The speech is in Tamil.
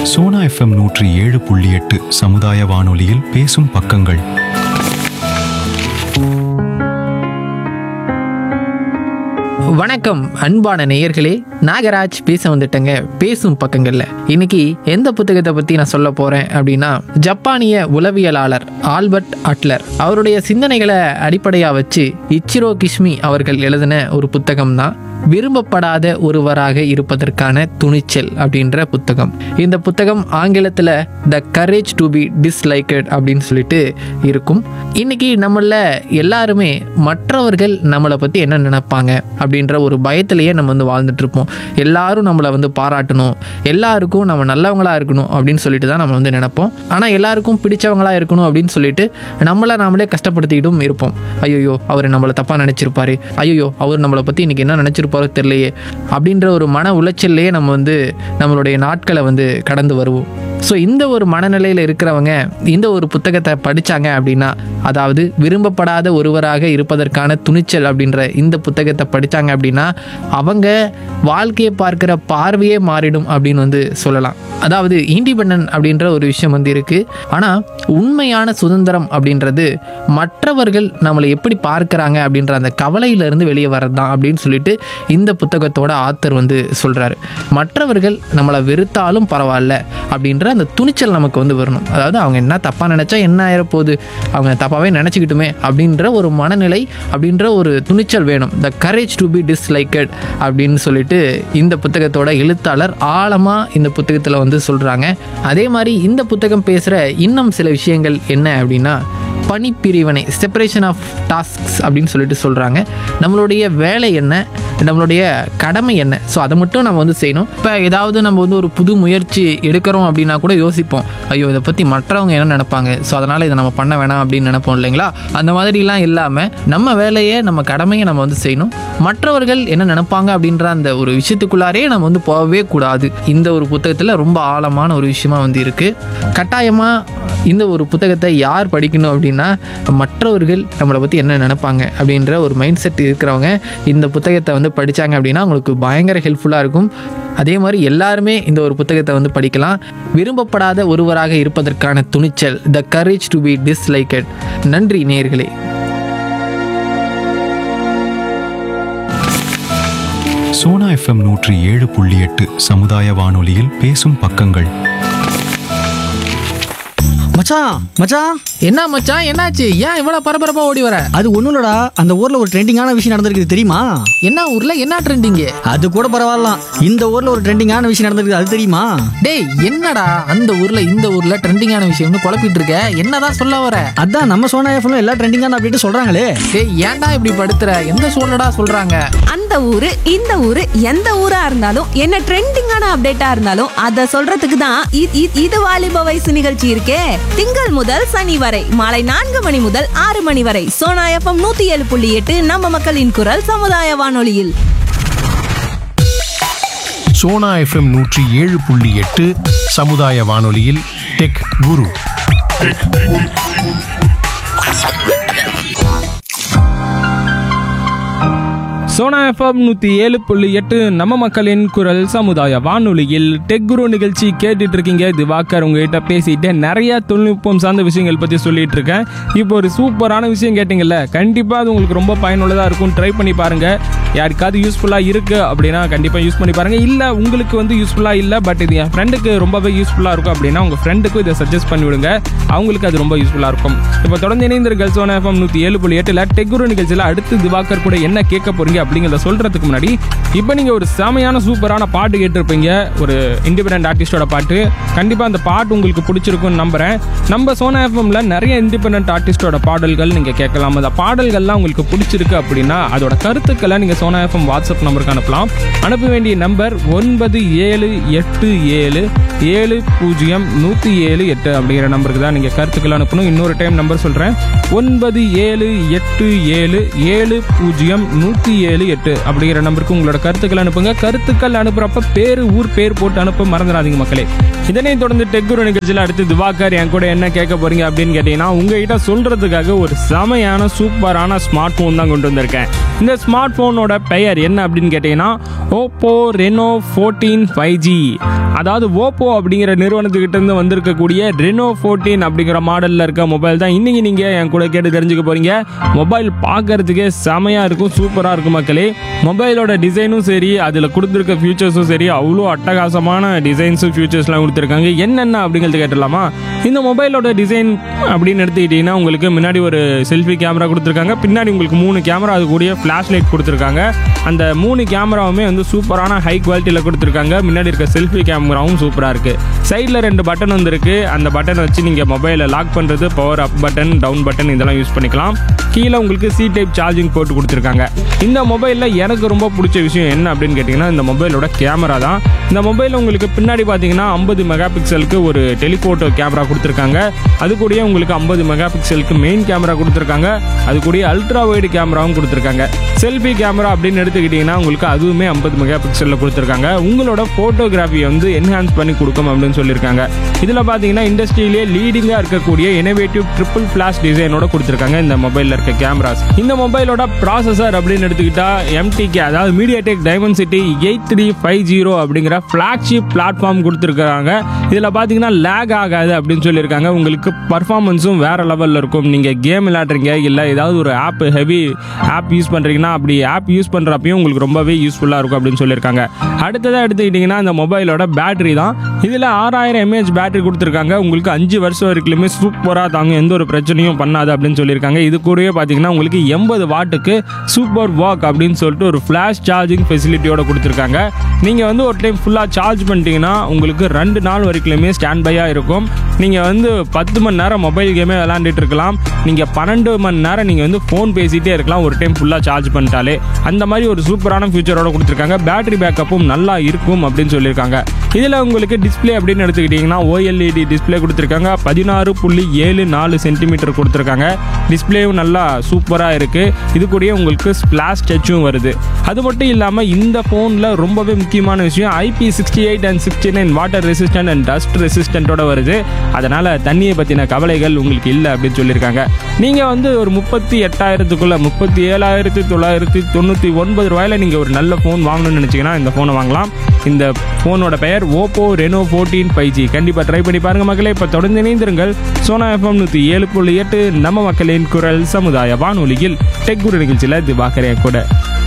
சோனா எஃப்எம் நூற்றி ஏழு புள்ளி எட்டு சமுதாய வானொலியில் பேசும் பக்கங்கள் வணக்கம் அன்பான நேயர்களே நாகராஜ் பேச வந்துட்டேங்க பேசும் பக்கங்கள்ல இன்னைக்கு எந்த புத்தகத்தை பத்தி நான் சொல்ல போறேன் அப்படின்னா ஜப்பானிய உளவியலாளர் ஆல்பர்ட் அட்லர் அவருடைய சிந்தனைகளை அடிப்படையா வச்சு இச்சிரோ கிஷ்மி அவர்கள் எழுதின ஒரு புத்தகம் தான் விரும்பப்படாத ஒருவராக இருப்பதற்கான துணிச்சல் அப்படின்ற புத்தகம் இந்த புத்தகம் ஆங்கிலத்தில் the courage to be disliked அப்படின்னு சொல்லிட்டு இருக்கும் இன்னைக்கு நம்மள எல்லாருமே மற்றவர்கள் நம்மளை பற்றி என்ன நினைப்பாங்க அப்படின்ற ஒரு பயத்திலேயே நம்ம வந்து வாழ்ந்துட்டு இருப்போம் எல்லாரும் நம்மளை வந்து பாராட்டணும் எல்லாருக்கும் நம்ம நல்லவங்களா இருக்கணும் அப்படின்னு சொல்லிட்டு தான் நம்ம வந்து நினைப்போம் ஆனால் எல்லாருக்கும் பிடிச்சவங்களா இருக்கணும் அப்படின்னு சொல்லிட்டு நம்மளை நாமளே கஷ்டப்படுத்திக்கிட்டும் இருப்போம் ஐயோ அவர் நம்மளை தப்பாக நினச்சிருப்பாரு ஐயோ அவர் நம்மளை பற்றி இன்னைக்கு என்ன நினச்சிருப்பாரோ தெரியலையே அப்படின்ற ஒரு மன உளைச்சல்லையே நம்ம வந்து நம்மளுடைய நாட்களை வந்து கடந்து வருவோம் ஸோ இந்த ஒரு மனநிலையில் இருக்கிறவங்க இந்த ஒரு புத்தகத்தை படித்தாங்க அப்படின்னா அதாவது விரும்பப்படாத ஒருவராக இருப்பதற்கான துணிச்சல் அப்படின்ற இந்த புத்தகத்தை படித்தாங்க அப்படின்னா அவங்க வாழ்க்கையை பார்க்குற பார்வையே மாறிடும் அப்படின்னு வந்து சொல்லலாம் அதாவது இண்டிபெண்டன்ட் அப்படின்ற ஒரு விஷயம் வந்து இருக்குது ஆனால் உண்மையான சுதந்திரம் அப்படின்றது மற்றவர்கள் நம்மளை எப்படி பார்க்குறாங்க அப்படின்ற அந்த கவலையிலிருந்து வெளியே வர்றது தான் அப்படின்னு சொல்லிட்டு இந்த புத்தகத்தோட ஆத்தர் வந்து சொல்கிறாரு மற்றவர்கள் நம்மளை வெறுத்தாலும் பரவாயில்ல அப்படின்ற அந்த துணிச்சல் நமக்கு வந்து வரணும் அதாவது அவங்க என்ன தப்பாக நினச்சா என்ன ஆயிரப்போகுது அவங்க தப்பாகவே நினச்சிக்கிட்டுமே அப்படின்ற ஒரு மனநிலை அப்படின்ற ஒரு துணிச்சல் வேணும் the courage to be disliked அப்படின்னு சொல்லிட்டு இந்த புத்தகத்தோட எழுத்தாளர் ஆழமாக இந்த புத்தகத்தில் வந்து சொல்கிறாங்க அதே மாதிரி இந்த புத்தகம் பேசுகிற இன்னும் சில விஷயங்கள் என்ன அப்படின்னா பணிப்பிரிவினை செப்பரேஷன் ஆஃப் டாஸ்க்ஸ் அப்படின்னு சொல்லிட்டு சொல்கிறாங்க நம்மளுடைய வேலை என்ன நம்மளுடைய கடமை என்ன ஸோ அதை மட்டும் நம்ம வந்து செய்யணும் இப்போ ஏதாவது நம்ம வந்து ஒரு புது முயற்சி எடுக்கிறோம் அப்படின்னா கூட யோசிப்போம் ஐயோ இதை பற்றி மற்றவங்க என்ன நினைப்பாங்க ஸோ அதனால் இதை நம்ம பண்ண வேணாம் அப்படின்னு நினைப்போம் இல்லைங்களா அந்த மாதிரிலாம் இல்லாமல் நம்ம வேலையை நம்ம கடமையை நம்ம வந்து செய்யணும் மற்றவர்கள் என்ன நினைப்பாங்க அப்படின்ற அந்த ஒரு விஷயத்துக்குள்ளாரே நம்ம வந்து போகவே கூடாது இந்த ஒரு புத்தகத்தில் ரொம்ப ஆழமான ஒரு விஷயமா வந்து இருக்குது கட்டாயமாக இந்த ஒரு புத்தகத்தை யார் படிக்கணும் அப்படின்னா மற்றவர்கள் நம்மளை பற்றி என்ன நினைப்பாங்க அப்படின்ற ஒரு மைண்ட் செட் இருக்கிறவங்க இந்த புத்தகத்தை வந்து படித்தாங்க அப்படின்னா அவங்களுக்கு பயங்கர ஹெல்ப்ஃபுல்லாக இருக்கும் அதே மாதிரி எல்லாருமே இந்த ஒரு புத்தகத்தை வந்து படிக்கலாம் விரும்பப்படாத ஒருவராக இருப்பதற்கான துணிச்சல் the courage to be disliked நன்றி நேயர்களே சோனா எஃப்எம் நூற்றி ஏழு புள்ளி எட்டு சமுதாய வானொலியில் பேசும் பக்கங்கள் மச்சான் மச்சான் என்ன மச்சான் என்னாச்சு ஏன் இவ்வளோ பரபரப்பாக ஓடி வர அது ஒண்ணும் இல்லடா அந்த ஊர்ல ஒரு ட்ரெண்டிங்கான விஷயம் நடந்திருக்குது தெரியுமா என்ன ஊரில் என்ன ட்ரெண்டிங்கு அது கூட பரவாயில்லாம் இந்த ஊர்ல ஒரு ட்ரெண்டிங்கான விஷயம் நடந்திருக்குது அது தெரியுமா டேய் என்னடா அந்த ஊர்ல இந்த ஊர்ல ட்ரெண்டிங்கான விஷயம்னு குழப்பிட்டு இருக்க என்னதான் சொல்ல வர அதான் நம்ம சோனா எஃப்எம்ல எல்லா ட்ரெண்டிங்கான அப்படின்ட்டு சொல்றாங்களே டேய் ஏன்டா இப்படி படுத்துற எந்த சூழ்நிடா சொல்றாங்க அந்த ஊரு இந்த ஊரு எந்த ஊரா இருந்தாலும் என்ன ட்ரெண்டிங்கான அப்டேட்டா இருந்தாலும் அத சொல்றதுக்கு தான் இ- இ- இது வாலிப வயசு நிகழ்ச்சி இருக்கே திங்கள் முதல் சனி வரை மாலை நான்கு மணி முதல் ஆறு மணி வரை சோனா எஃப்எம் நூத்தி ஏழு புள்ளி எட்டு நம்ம மக்களின் குரல் சமுதாய வானொலியில் சோனா எஃப்எம் நூற்றி ஏழு புள்ளி எட்டு சமுதாய வானொலியில் டெக் குரு சோனா எஃப்எம் நூற்றி ஏழு புள்ளி எட்டு நம்ம மக்களின் குரல் சமுதாய வானொலியில் டெக் குரு நிகழ்ச்சி கேட்டுட்டு இருக்கீங்க திவாகர் உங்ககிட்ட பேசிட்டு நிறைய தொழில்நுட்பம் சார்ந்த விஷயங்கள் பற்றி சொல்லிட்டு இருக்கேன் இப்போ ஒரு சூப்பரான விஷயம் கேட்டிங்கல்ல கண்டிப்பாக அது உங்களுக்கு ரொம்ப பயனுள்ளதாக இருக்கும் ட்ரை பண்ணி பாருங்க யாருக்காவது யூஸ்ஃபுல்லாக இருக்கு அப்படின்னா கண்டிப்பாக யூஸ் பண்ணி பாருங்க இல்லை உங்களுக்கு வந்து யூஸ்ஃபுல்லாக இல்லை பட் இது என் ஃப்ரெண்டுக்கு ரொம்பவே யூஸ்ஃபுல்லாக இருக்கும் அப்படின்னா உங்கள் ஃப்ரெண்டுக்கும் இதை சஜஸ்ட் பண்ணி விடுங்க அவங்களுக்கு அது ரொம்ப யூஸ்ஃபுல்லாக இருக்கும் இப்போ தொடர்ந்து இணைந்திருங்கள் சோனா எஃப்எம் நூற்றி ஏழு புள்ளி எட்டில் டெக்குரு நிகழ்ச்சியில் அடுத்து திவாகர் கூட என்ன கேட்க போறீங்க அப்படிங்கிறத சொல்றதுக்கு முன்னாடி இப்போ நீங்க ஒரு செமையான சூப்பரான பாட்டு கேட்டிருப்பீங்க ஒரு இண்டிபெண்டன்ட் ஆர்டிஸ்டோட பாட்டு கண்டிப்பா அந்த பாட்டு உங்களுக்கு பிடிச்சிருக்கும்னு நம்புறேன் நம்ம சோனா எஃப்எம்ல நிறைய இண்டிபெண்டன்ட் ஆர்டிஸ்டோட பாடல்கள் நீங்க கேட்கலாம் அந்த பாடல்கள்லாம் உங்களுக்கு பிடிச்சிருக்கு அப்படின்னா அதோட கருத்துக்களை நீங்க சோனா எஃப்எம் வாட்ஸ்அப் நம்பருக்கு அனுப்பலாம் அனுப்ப வேண்டிய நம்பர் ஒன்பது ஏழு எட்டு ஏழு ஏழு பூஜ்ஜியம் நூற்றி ஏழு எட்டு அப்படிங்கிற நம்பருக்கு தான் நீங்கள் கருத்துக்கள் அனுப்பணும் இன்னொரு டைம் நம்பர் சொல்கிறேன் ஒன்பது ஏழு எட்டு ஏழு ஏழு பூஜ்ஜியம் நூற்றி ஏழு ஏழு எட்டு அப்படிங்கிற நம்பருக்கு உங்களோட கருத்துக்கள் அனுப்புங்க கருத்துக்கள் அனுப்புறப்ப பேர் ஊர் பேர் போட்டு அனுப்ப மறந்துடாதீங்க மக்களே இதனைத் தொடர்ந்து டெக்குரு நிகழ்ச்சியில் அடுத்து திவாகர் என் கூட என்ன கேட்க போறீங்க அப்படின்னு கேட்டீங்கன்னா உங்ககிட்ட சொல்றதுக்காக ஒரு செமையான சூப்பரான ஸ்மார்ட் ஃபோன் தான் கொண்டு வந்திருக்கேன் இந்த ஸ்மார்ட் ஃபோனோட பெயர் என்ன அப்படின்னு கேட்டீங்கன்னா Oppo Reno fourteen five G அதாவது ஓப்போ அப்படிங்கிற நிறுவனத்துக்கிட்ட இருந்து வந்திருக்கக்கூடிய ரெனோ ஃபோர்டீன் அப்படிங்கிற மாடலில் இருக்க மொபைல் தான் இன்னைக்கு நீங்கள் என் கூட கேட்டு தெரிஞ்சுக்க போறீங்க மொபைல் பார்க்கறதுக்கே செமையாக இருக்கும் சூப்பராக இருக்கும் மக்களே மொபைலோட டிசைனும் சரி அதில் கொடுத்துருக்க ஃபியூச்சர்ஸும் சரி அவ்வளோ அட்டகாசமான டிசைன்ஸும் ஃபியூச்சர்ஸ்லாம் கொடுத்துருக்காங்க என்னென்ன அப்படிங்கிறது கேட்டலாமா இந்த மொபைலோட டிசைன் அப்படின்னு எடுத்துக்கிட்டிங்கன்னா உங்களுக்கு முன்னாடி ஒரு செல்ஃபி கேமரா கொடுத்துருக்காங்க பின்னாடி உங்களுக்கு மூணு கேமரா அது கூடிய ஃப்ளாஷ் லைட் கொடுத்துருக்காங்க அந்த மூணு கேமராவுமே வந்து சூப்பரான ஹை குவாலிட்டியில் கொடுத்துருக்காங்க முன்னாடி இருக்க செல்ஃபி கேமராவும் சூப்பராக இருக்குது சைடில் ரெண்டு பட்டன் வந்துருக்கு அந்த பட்டன் வச்சு நீங்கள் மொபைலை லாக் பண்ணுறது power up button down button இதெல்லாம் யூஸ் பண்ணிக்கலாம் கீழே உங்களுக்கு சி டைப் சார்ஜிங் போட்டு கொடுத்துருக்காங்க இந்த மொபைலில் எனக்கு ரொம்ப பிடிச்ச விஷயம் என்ன அப்படின்னு கேட்டிங்கன்னா இந்த மொபைலோட கேமரா தான் இந்த மொபைலில் உங்களுக்கு பின்னாடி பார்த்தீங்கன்னா ஐம்பது மெகா பிக்சலுக்கு ஒரு டெலிஃபோட்டோ கேமரா கொடுத்துருக்காங்க அது கூடயே உங்களுக்கு ஐம்பது மெகா பிக்சலுக்கு மெயின் கேமரா கொடுத்துருக்காங்க அது கூடயே அல்ட்ரா வைடு கேமராவும் கொடுத்துருக்காங்க செல்ஃபி கேமரா அப்படின்னு எடுத்துக்கிட்டிங்கன்னா உங்களுக்கு அதுவுமே ஐம்பது மெகா பிக்சலில் கொடுத்துருக்காங்க உங்களோட ஃபோட்டோகிராஃபியை வந்து என்ஹான்ஸ் பண்ணி கொடுக்கும் அப்படின்னு சொல்லியிருக்காங்க இதில் பார்த்தீங்கன்னா இண்டஸ்ட்ரியிலே லீடிங்காக இருக்கக்கூடிய இனோவேட்டிவ் ட்ரிபிள் ஃபிளாஷ் டிசைனோட கொடுத்துருக்காங்க இந்த மொபைலில் இருக்க கேமராஸ் இந்த மொபைலோட ப்ராசஸர் அப்படின்னு எடுத்துக்கிட்டா எம்டிகே அதாவது MediaTek Dimensity eight three five zero அப்படிங்கிற ஃப்ளாக்ஷிப் பிளாட்ஃபார்ம் கொடுத்துருக்காங்க இதில் பார்த்தீங்கன்னா லேக் ஆகாது அப்படின்னு சொல்லியிருக்காங்க உங்களுக்கு பர்ஃபார்மன்ஸும் வேற லெவலில் இருக்கும் நீங்கள் கேம் விளையாடுறீங்க இல்லை ஏதாவது ஒரு ஆப் ஹெவி ஆப் யூஸ் பண்ணுறீங்கன்னா அப்படி ஆப் யூஸ் பண்ணுறப்பையும் உங்களுக்கு ரொம்பவே யூஸ்ஃபுல்லாக இருக்கும் அப்படின்னு சொல்லியிருக்காங்க அடுத்ததாக எடுத்துக்கிட்டிங்கன்னா இந்த மொபைலோட பேட்டரி தான் இதில் ஆறாயிரம் எம்ஏஹெச் பேட்டரி கொடுத்துருக்காங்க உங்களுக்கு அஞ்சு வருஷம் வரைக்குமே சூப்பராக தாங்கும் எந்த ஒரு பிரச்சனையும் பண்ணாது அப்படின்னு சொல்லியிருக்காங்க இது கூடவே பார்த்தீங்கன்னா உங்களுக்கு எண்பது வாட்டுக்கு சூப்பர் வாக் அப்படின்னு சொல்லிட்டு ஒரு ஃப்ளாஷ் சார்ஜிங் ஃபெசிலிட்டியோட கொடுத்துருக்காங்க நீங்கள் வந்து ஒரு டைம் ஃபுல்லாக சார்ஜ் பண்ணிட்டீங்கன்னா உங்களுக்கு ரெண்டு நாள் வரைக்குமே ஸ்டாண்ட் பையாக இருக்கும் நீங்கள் வந்து பத்து மணி நேரம் மொபைல் கேமே விளாண்டுட்டு இருக்கலாம் நீங்கள் பன்னெண்டு மணி நேரம் நீங்கள் வந்து ஃபோன் பேசிகிட்டே இருக்கலாம் ஒரு டைம் ஃபுல்லாக சார்ஜ் பண்ணிட்டாலே அந்த மாதிரி ஒரு சூப்பரான ஃபியூச்சரோட கொடுத்துருக்காங்க பேட்டரி பேக்கப்பும் நல்லா இருக்கும் அப்படின்னு சொல்லியிருக்காங்க இதில் உங்களுக்கு டிஸ்ப்ளே அப்படின்னு எடுத்துக்கிட்டிங்கன்னா ஓஎல்இடி டிஸ்ப்ளே கொடுத்துருக்காங்க பதினாறு புள்ளி ஏழு நாலு சென்டிமீட்டர் கொடுத்துருக்காங்க டிஸ்ப்ளேவும் நல்லா சூப்பராக இருக்குது இது கூடயே உங்களுக்கு ஸ்பிளாஷ் டச்சும் வருது அது மட்டும் இல்லாமல் இந்த ஃபோனில் ரொம்பவே முக்கியமான விஷயம் IP sixty eight and sixty nine water resistant and dust ரெசிஸ்டண்ட்டோட வருது அதனால் தண்ணியை பற்றின கவலைகள் உங்களுக்கு இல்லை அப்படின்னு சொல்லியிருக்காங்க நீங்கள் வந்து ஒரு முப்பத்தி எட்டாயிரத்துக்குள்ளே முப்பத்தி ஏழாயிரத்தி தொள்ளாயிரத்தி தொண்ணூற்றி ஒன்பது ரூபாயில் நீங்கள் ஒரு நல்ல ஃபோன் வாங்கணும்னு நினச்சிங்கன்னா இந்த ஃபோனை வாங்கலாம் இந்த ஃபோனோட பெயர் Oppo Reno fourteen five G கண்டிப்பாக ட்ரை பண்ணி பாருங்கள் மக்களே இப்போ தொடர்ந்து இணைந்திருங்கள் சோனா எஃப்எம் நூற்றி ஏழு புள்ளி எட்டு நம்ம மக்களின் குரல் சமுதாய வானொலியில் டெக் குரு நிகழ்ச்சியில் திவாகரே கூட